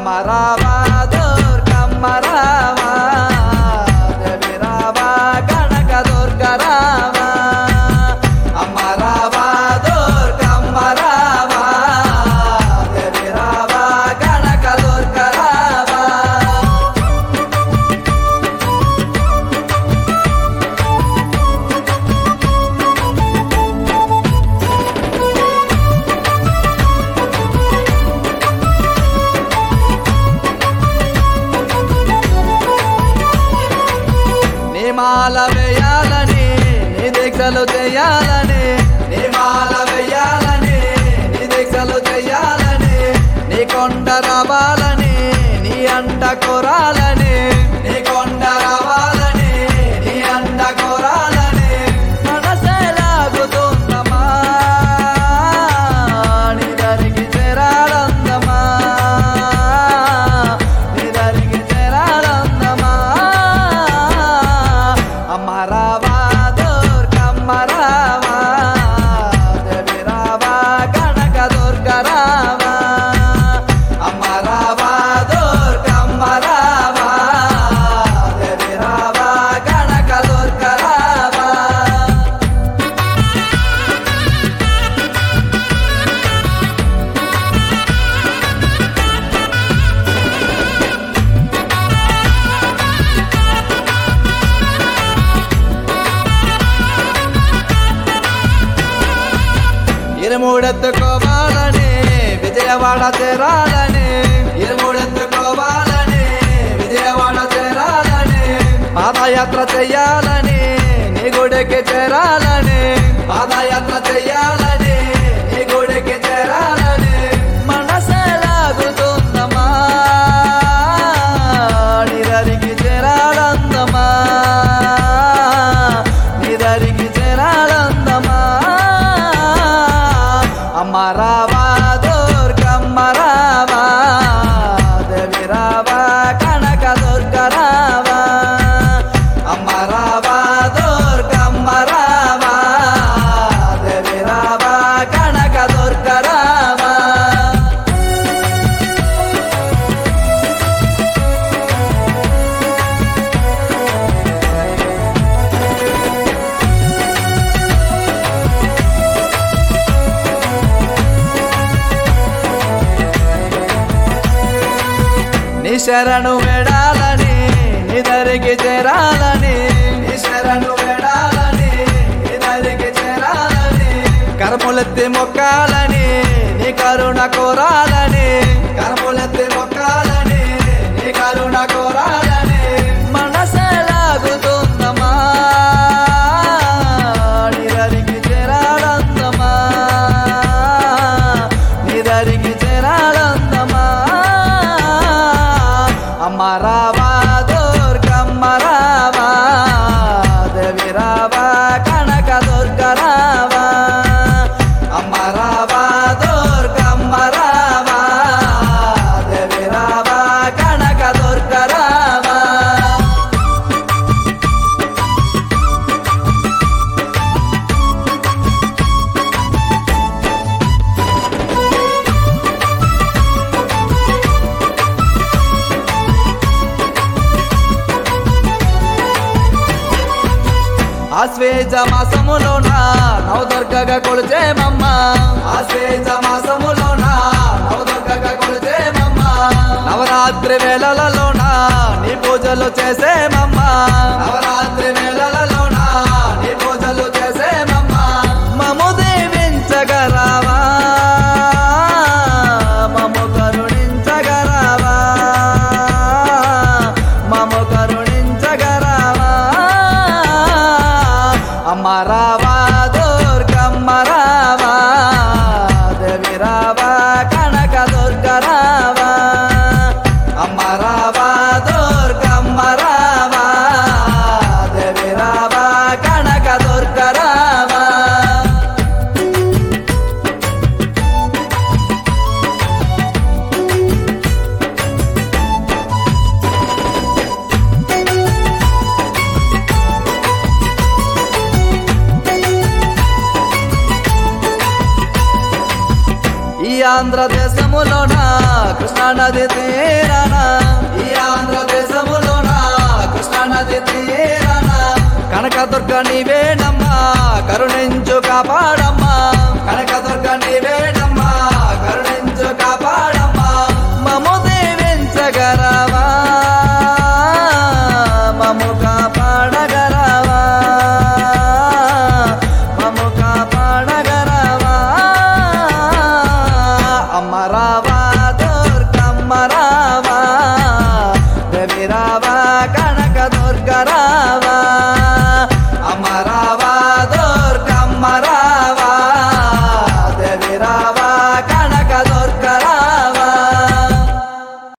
అమ్మ రావా దుర్గమ్మ రావా దేవి రావా కనక దుర్గ రావా అమ్మ రావా దుర్గమ్మ రావా దేవి రావా కనక దుర్గ రావా నీ మాల వేయాలని నీ దీక్షలు చేయాలని నీ మాల వేయాలని నీ దీక్షలు చేయాలని నీ కొండ రావాలని నీ అంట కోరాలని నీ కొండ రావాలని నీ అంట కోరాలని మనసే లాగుతుందమ్మా నీ దరికి చేరాలందమా నీ దరికి చేరాలందమా అమ్మ రావా దుర్గమ్మ రావా దేవి రావా కనక దుర్గ రావా అమ్మ రావా దుర్గమ్మ రావా దేవి రావా కనక దుర్గ రావా ఇరుమూడెత్తుకోవాలని విజయవాడ చేరాలని ఇరుమూడెత్తుకోవాలని విజయవాడ చేరాలని పాదయాత్ర చెయ్యాలని నీ గుడికి చేరాలని పాదయాత్ర చెయ్యాలని నీ గుడికి చేరాలని మనసే లాగుతుందమ్మా నిదరికి చేరాలందమా నిదరికి చేరాలందమా అమ్మ రావా దుర్గమ్మ రావా దేవి రావా కనక దుర్గ రావా అమ్మ రావా దుర్గమ్మ రావా దేవి రావా కనక దుర్గ రావా నీ శరణు వెడాలని నీ దరికి చేరాలని నీ శరణు వెడాలని నీ దరికి చేరాలని కర్ములెత్తి మొక్కాలని నీ కరుణ కోరాలని కర్ములెత్తి మొక్కాలని నీ కరుణ కోరాలని మనసే లాగుతుందమ్మా నీ దరికి చేరాలందమా నీ దరికి చేరాలందమా అమ్మ రావా దుర్గమ్మ రావా దేవి రావా కనక దుర్గ రావా అమ్మ రావా దుర్గమ్మ రావా దేవి రావా కనక దుర్గ రావా ఆశ్వేజ మాసములోన నవదుర్గగా కొలిచేమమ్మ ఆశ్వేజ మాసములోన నవదుర్గగా కొలిచేమమ్మ నవరాత్రి వేళలలోన నీ పూజలు చేసేమమ్మ నవరాత్రి వేళలలోన నీ పూజలు చేసేమమ్మ మము దీవించగరావా మము కరుణించగరావా మము కరుణించగరావా అమ్మ రావా దుర్గమ్మ రావా దేవి రావా కనక దుర్గ రావా అమ్మ రావా దుర్గమ్మ రావా దేవి ఆంధ్రదేశములోన కృష్ణా నది తీరాన ఈ ఆంధ్రదేశములోన కృష్ణా నది తీరాన కనకదుర్గ నీవేనమ్మా కరుణించు కాపాడమ్మా